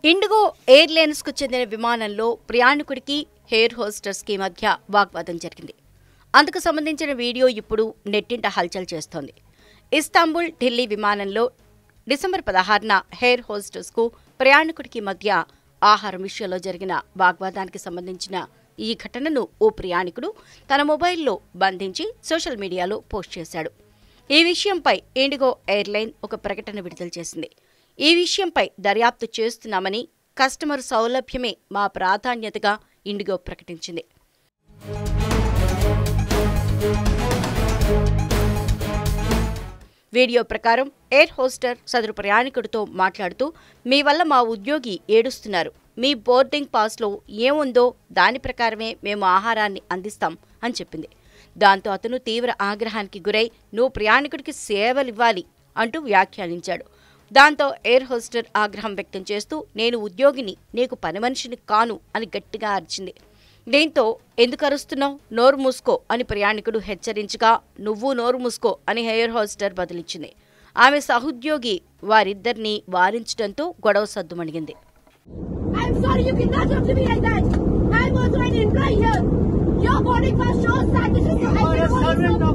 IndiGo airlines కు చెందిన విమానంలో ప్రయాణికుడికి హెయిర్ హోస్టర్స్ కి మధ్య వాగ్వాదం జరిగింది అందుకు సంబంధించిన వీడియో ఇప్పుడు నెట్టింట హల్చల్ చేస్తోంది ఇస్తాంబుల్ ఢిల్లీ విమానంలో డిసెంబర్ పదహారున హెయిర్ హోస్టర్స్ కు ప్రయాణికుడికి మధ్య ఆహారం విషయంలో జరిగిన వాగ్వాదానికి సంబంధించిన ఈ ఘటనను ఓ ప్రయాణికుడు తన మొబైల్లో బంధించి సోషల్ మీడియాలో పోస్ట్ చేశాడు ఈ విషయంపై ఇండిగో ఎయిర్లైన్ ఒక ప్రకటన విడుదల చేసింది ఈ విషయంపై దర్యాప్తు చేస్తున్నామని కస్టమర్ సౌలభ్యమే మా ప్రాధాన్యతగా ఇండిగో ప్రకటించింది వీడియో ప్రకారం ఎయిర్ హోస్టర్ సదరు ప్రయాణికుడితో మాట్లాడుతూ మీ వల్ల మా ఉద్యోగి ఏడుస్తున్నారు మీ బోర్డింగ్ పాస్లో ఏముందో దాని ప్రకారమే మేము ఆహారాన్ని అందిస్తాం అని చెప్పింది దాంతో అతను తీవ్ర ఆగ్రహానికి గురై నువ్వు ప్రయాణికుడికి సేవలివ్వాలి అంటూ వ్యాఖ్యానించాడు దాంతో ఎయిర్ హోస్టర్ ఆగ్రహం వ్యక్తం చేస్తూ నేను ఉద్యోగిని నీకు పని మనిషిని కాను అని గట్టిగా అరిచింది దీంతో ఎందుకు అరుస్తున్నావు నోరు మూసుకో అని ప్రయాణికుడు హెచ్చరించగా నువ్వు నోరు మూసుకో అని హెయిర్ హోస్టర్ బదులిచ్చింది ఆమె సహోద్యోగి వారిద్దరినీ వారించడంతో గొడవ సద్దుమణిగింది I'm sorry, you cannot talk to me like that. I'm also an employee here. Your boarding pass shows that this is the You are a highway police servant officer.